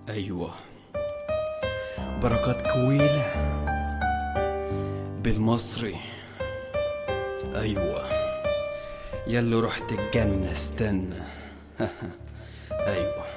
أيوة بركات كويلة بالمصري أيوة ياللي رحت الجنة استنى أيوة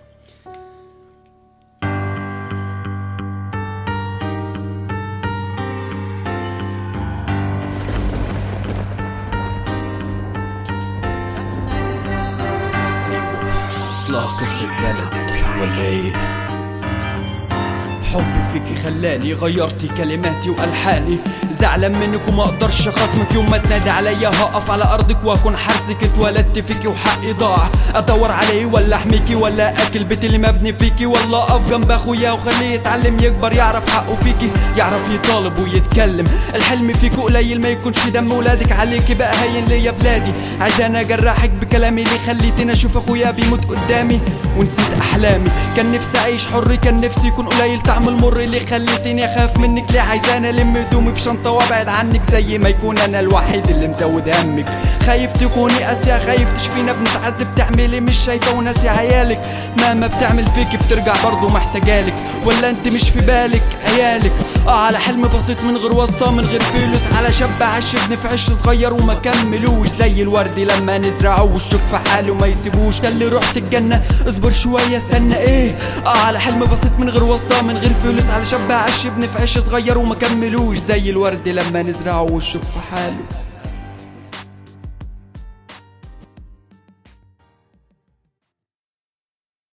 أيوة أصلها قصة بلد ولا إيه حبي فيكي خلاني غيرتي كلماتي والحاني زعلان منك وما اقدرش خصمك يوم ما تنادي عليا هقف على ارضك واكون حارسك اتولدت فيكي وحقي ضاع ادور عليه ولا احميكي ولا اكل بيت اللي مبني فيكي ولا اقف جنب اخويا وخليه يتعلم يكبر يعرف حقه فيكي يعرف يطالب ويتكلم الحلم فيكي قليل ما يكونش دم ولادك عليكي بقى هين ليا بلادي عايزاني اجرحك بكلامي اللي خليتني اشوف اخويا بيموت قدامي ونسيت احلامي كان نفسي اعيش حر كان نفسي يكون قليل طعم المر اللي خليتني اخاف منك ليه عايزاني الم هدومي في شنطه وابعد عنك زي ما يكون انا الوحيد اللي مزود همك خايف تكوني قاسيه خايف تشوفينا بنتعذب تعملي مش شايفه وناسي عيالك مهما بتعمل فيك بترجع برضه محتاجالك ولا انت مش في بالك عيالك اه على حلم بسيط من غير واسطه من غير فلوس على شاب عش ابن في عش صغير وما كملوش زي الورد لما نزرعه والشوك في حاله ما يسيبوش ده اللي رحت الجنه اصبر شويه استنى ايه اه على حلم بسيط من غير واسطه من غير فلوس على شاب عش ابن في عش صغير وما كملوش زي الورد لما نزرعه والشوك في حاله